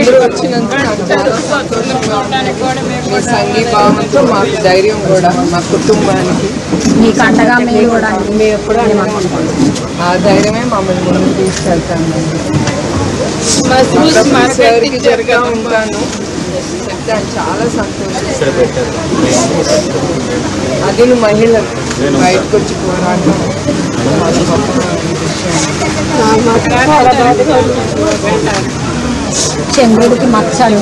మీరందరూ వచ్చినందుకు నాకు చాలా సంతోషంగా ఉంది. మీ సంఘీభావంతో మాకు ధైర్యం కూడా మా కుటుంబానికి మీకు అండగా మీరు కూడా మేము ఎప్పుడు ఆ ధైర్యమే మమ్మల్ని ముందుకు తీసుకెళ్తానండి సార్కి చెప్తా ఉంటాను చెప్తాను చాలా సంతోషం అది నువ్వు మహిళలు బయటకు వచ్చి పోరాటం చాలా గొప్ప విషయం. చంద్రుడికి మచ్చలు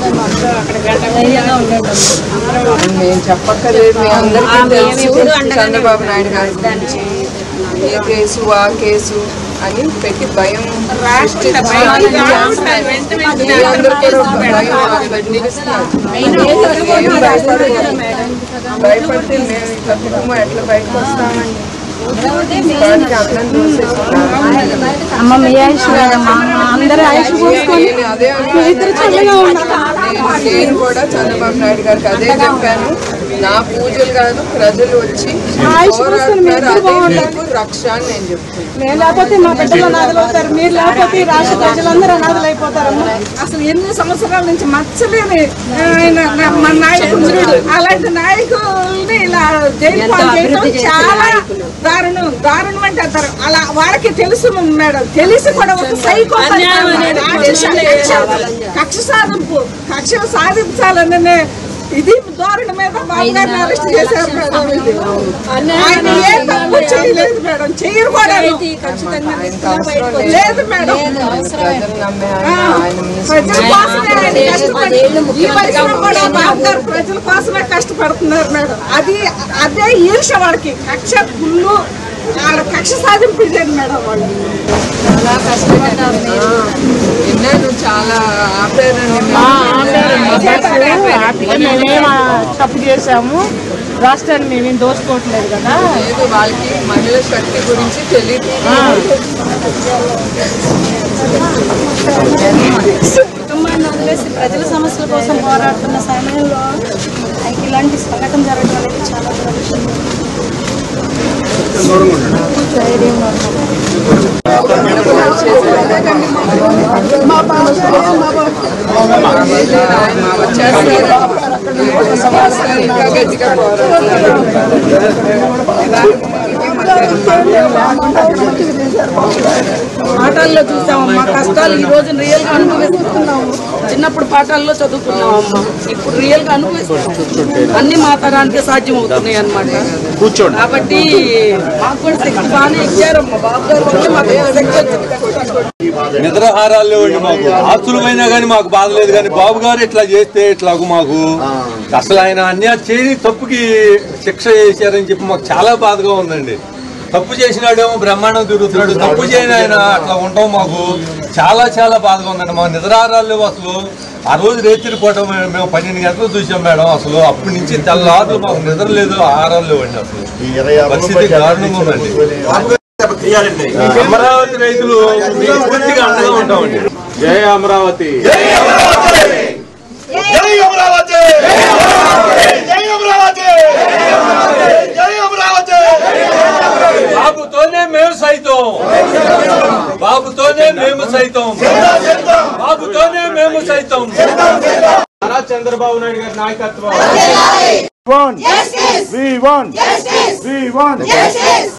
నేను చెప్పక్కర్లేదు మీ అందరికీ తెలుసు చంద్రబాబు నాయుడు గారి గురించి ఏ కేసు ఆ కేసు అని పెట్టి భయం సృష్టించాలని చేస్తున్నారు. మీరందరూ కూడా ఒక భయం వాళ్ళకి చూపిస్తున్నారు. ఏం భయపడకూడదు. భయపడితే మేము ఇట్లా కుటుంబం ఎట్లా బయటకు వస్తామండి వాడికి అన్నం చూసేస్తున్నారు. అమ్మ మీ ఆయుష్ లేదమ్మా అందరూ ఆయుష్ పోసుకొని నేను అదే అనుకున్నాను. నేను కూడా చంద్రబాబు నాయుడు గారికి అదే చెప్పాను నా పూజలు కాదు ప్రజలు వచ్చి పోరాడుతున్నారు అదే మీకు రక్ష అని నేను చెప్తున్నాను మేము లేకపోతే మా బిడ్డలు అనాథలు అవుతారు మీరు లేకపోతే ఈ రాష్ట్ర ప్రజలందరూ అనాథలు అయిపోతారమ్మా అసలు ఎన్ని సంవత్సరాల నుంచి మచ్చలేని ఆయన నా- మన నాయకుడు అలాంటి నాయకుల్ని ఇలా జైలు పాలు చేయడం చాలా దారుణం దారుణం అంటే అంటారు అలా వాళ్ళకి తెలుసు మేడం తెలిసి కూడా ఒక సైకో కక్ష సాధింపు కక్ష సాధించాలనే ఇది ధోరణి మీద బాబు గారిని అరెస్ట్ చేశారు మేడం ఇది. ఆయన ఏ తప్పు చేయలేదు మేడం చెయ్యరు కూడా ఖచ్చితంగా ఆయనకు అవసరం లేదు మేడం ప్రజలు నమ్మే ఆయన ఆయన ప్రజల మినిస్టర్ కోసమే ఆయన కష్టపడి ఈ వయసులో కూడా బాబు గారు ప్రజల కోసమే కష్టపడుతున్నారు మేడం అది అదే ఈర్ష వాళ్ళకి కక్ష కుళ్ళు వాళ్ళ కక్ష సాధింపు ఇదేది మేడం వాళ్ళు చాలా కష్టపడ్డారు విన్నాను చాలా ఆపారండి మేమేం తప్పు చేశాము రాష్ట్రాన్ని మేమేం దోచుకోవట్లేదు కదా లేదు వాళ్ళకి మహిళ శక్తి గురించి తెలియదు కుటుంబాన్ని వదిలేసి ప్రజల సమస్యల కోసం పోరాడుతున్న సమయంలో ఆయనకి ఇలాంటి సంఘటన జరగడం అనేది చాలా దురదృష్టం వచ్చేస్తారు ఇంకా గట్టిగా పోరాడుతున్నారు పాఠాల్లో చూసామమ్మా కష్టాలు ఈ రోజు రియల్ గా అనుభవిస్తున్నాము చిన్నప్పుడు పాఠాల్లో చదువుకున్నామమ్మా ఇప్పుడు రియల్ గా అనుభవిస్తున్నాం అన్ని మా తరానికి సాధ్యం అవుతున్నాయి అన్నమాట కూర్చోండి కాబట్టి మాకు కూడా శక్తి బాగానే ఇచ్చారమ్మా బాబు గారు వల్లే మాకు శక్తి వచ్చింది నిద్రాహారాలు లేవండి మాకు ఆస్తులమైనా కానీ మాకు బాధ లేదు కానీ బాబు గారు ఇట్లా చేస్తే ఇట్లాగు మాకు అసలు ఆయన అన్యాయం చేయని తప్పుకి శిక్ష చేశారని చెప్పి మాకు చాలా బాధగా ఉందండి తప్పు చేసినాడేమో బ్రహ్మాండం తిరుగుతున్నాడు తప్పు చేయని ఆయన అట్లా ఉండటం మాకు చాలా చాలా బాధగా ఉందండి మాకు నిద్రాహారాలు లేవు అసలు ఆ రోజు రేతిరి పూట మేము మేము పన్నెండు గంటలు చూసాం మేడం అసలు అప్పటి నుంచి తెల్లారులు మాకు నిద్ర లేదు ఆహారాలు లేవండి అసలు పరిస్థితి దారుణంగా ఉందండి అమరావతి రైతులు మీకు పూర్తిగా అండగా ఉంటామండి జై అమరావతి జై అమరావతి జై అమరావతి జై అమరావతి బాబుతోనే మేము సైతం బాబుతోనే మేము సైతం బాబుతోనే మేము సైతం నారా చంద్రబాబు నాయుడు గారి నాయకత్వం We want. We want. We want.